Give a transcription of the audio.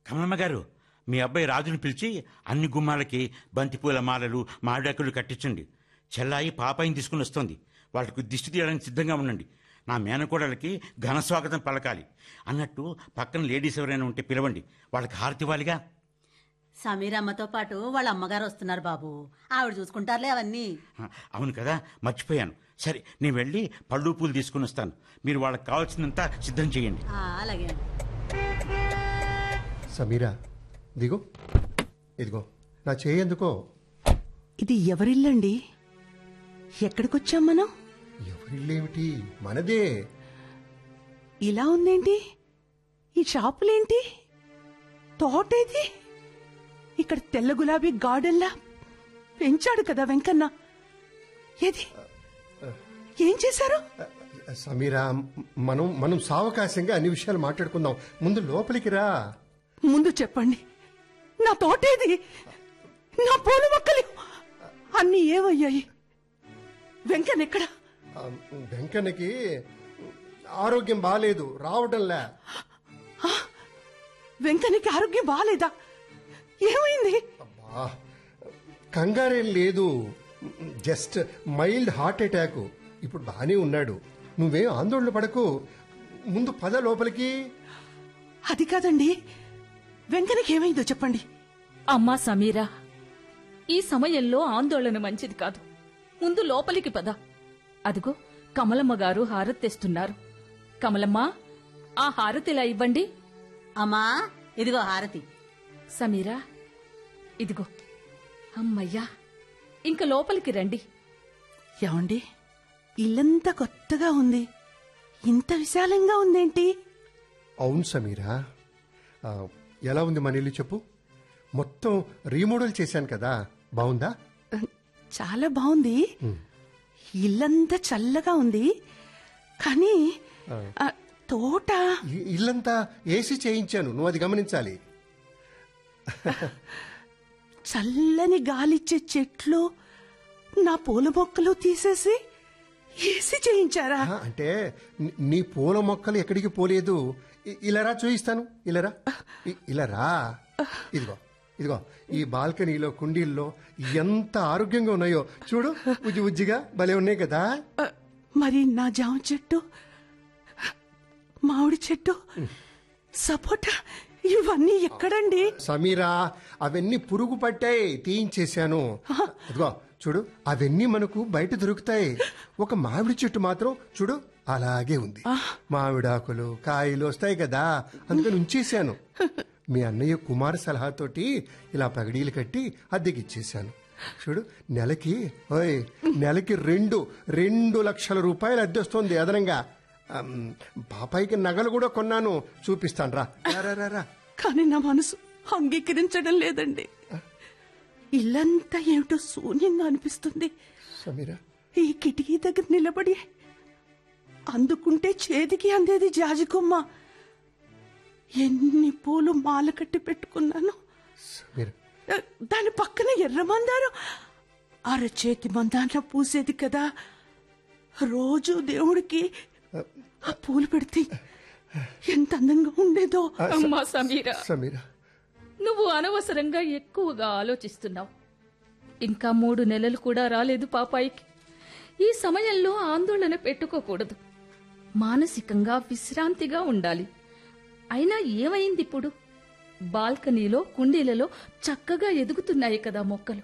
కమలమ్మ గారు మీ అబ్బాయి రాజుని పిలిచి అన్ని గుమ్మాలకి బంతిపూల మాలలు మామిడాకులు కట్టించండి చెల్లాయి పాపాయిని తీసుకుని వస్తుంది వాళ్ళకు దిష్టి తీయడానికి సిద్ధంగా ఉండండి నా మేనకోడలకి ఘన స్వాగతం పలకాలి అన్నట్టు పక్కన లేడీస్ ఎవరైనా ఉంటే పిలవండి వాళ్ళకి హారతి ఇవ్వాలిగా సమీరమ్మతో పాటు వాళ్ళ అమ్మగారు వస్తున్నారు బాబు ఆవిడ చూసుకుంటారులే అవన్నీ ఆ, అవును కదా మర్చిపోయాను సరే నేను వెళ్ళి పళ్ళు పూలు తీసుకుని వస్తాను మీరు వాళ్ళకి కావాల్సినంత సిద్ధం చేయండి ఆ, అలాగే అండి. సమీరా దిగు ఇదిగో నా చేయందుకో ఇది ఎవరిల్లండి ఎక్కడికొచ్చాం మనం ఎవరిల్లేమిటి మనదే ఇలా ఉందేంటి ఈ షాపులేంటి తోటేది ఇక్కడ తెల్ల గులాబీ గార్డెన్లా పెంచాడు కదా వెంకన్న ఏది ఏం చేశారు సమీరా మనం మనం సావకాశంగా అన్ని విషయాలు మాట్లాడుకుందాం ముందు లోపలికి రా ముందు చెప్పండి నా తోటేది నా పూల మొక్కలు అన్ని ఏమయ్యాయి వెంకన్న ఎక్కడ ఆ, వెంకన్నకి ఆరోగ్యం బాగాలేదు రావడంలే వెంకన్నకి ఆరోగ్యం బాగాలేదా ఏమైంది అబ్బా కంగారేం లేదు జస్ట్ మైల్డ్ హార్ట్ అటాక్ ఇప్పుడు బానే ఉన్నాడు నువ్వేం ఆందోళన పడకు ముందు పద లోపలికి అది కాదండి వెంకన్నకి ఏమైందో చెప్పండి అమ్మా సమీరా ఈ సమయంలో ఆందోళన మంచిది కాదు ముందు లోపలికి పద అదిగో కమలమ్మ గారు హారతి తెస్తున్నారు కమలమ్మ ఆ హారతిలా ఇవ్వండి అమ్మా ఇదిగో హారతి సమీరా ఇదిగో అమ్మయ్యా ఇంక లోపలికి రండి ఏమండి ఇల్లంతా కొత్తగా ఉంది ఇంత విశాలంగా ఉందేంటి అవును సమీరా ఆ, ఎలా ఉంది మన ఇల్లు చెప్పు మొత్తం రీమోడల్ చేశాను కదా బాగుందా చాలా బాగుంది ఇల్లంతా చల్లగా ఉంది కానీ ఆ, తోట ఈ ఇల్లంతా ఏసీ చేయించాను నువ్వు అది గమనించాలి చల్లని గాలిచ్చే చెట్లు నా పూల మొక్కలు తీసేసి ఏసి చేయించారా ఆ, అంటే నీ- నీ పూల మొక్కలు ఎక్కడికి పోలేదు ఇ- ఇలా రా చూయిస్తాను ఇలా రా ఇ- ఇలా రా ఇదిగో ఇదిగో ఈ బాల్కనీలో కుండీల్లో ఎంత ఆరోగ్యంగా ఉన్నాయో చూడు ఉజ్జి ఉజ్జిగా భలే ఉన్నాయి కదా ఆ, మరి నా జామ చెట్టు మామిడి చెట్టు సపోటా ఇవన్నీ ఎక్కడండి సమీరా అవన్నీ పురుగు పట్టాయి తీయించేశాను అదిగో చూడు అవన్నీ మనకు బయట దొరుకుతాయి ఒక మామిడి చెట్టు మాత్రం చూడు అలాగే ఉంది మామిడాకులు కాయలు వస్తాయి కదా అందుకని ఉంచేశాను మీ అన్నయ్య కుమార్ సలహాతోటి ఇలా పగడీలు కట్టి అద్దెకిచ్చేశాను చూడు నెలకి ఓయ్ నెలకి రెండు రెండు లక్షల రూపాయలు అద్దె వస్తుంది అదనంగా అమ్, పాపాయికి నగలు కూడా కొన్నాను చూపిస్తాను రా రా, రా, రా, రా కానీ నా మనసు అంగీకరించడం లేదండి ఇల్లంతా ఏమిటో శూన్యంగా అనిపిస్తుంది సమీరా ఈ కిటికీ దగ్గర నిలబడి అందుకుంటే చేతికి అందేది జాజికొమ్మ ఎన్ని పూలు మాల కట్టి పెట్టుకున్నాను సమీరా ఆ, దాని పక్కన ఎర్ర మందారం అరచేతి మందారం పూసేది కదా రోజు దేవుడికి ఆ పూలు పెడితే ఎంత అందంగా ఉండేదో అమ్మా సమీరా సమీరా నువ్వు అనవసరంగా ఎక్కువగా ఆలోచిస్తున్నావు ఇంకా మూడు నెలలు కూడా రాలేదు పాపాయికి ఈ సమయంలో ఆందోళన పెట్టుకోకూడదు మానసికంగా విశ్రాంతిగా ఉండాలి అయినా ఏమైంది ఇప్పుడు బాల్కనీలో కుండీలలో చక్కగా ఎదుగుతున్నాయి కదా మొక్కలు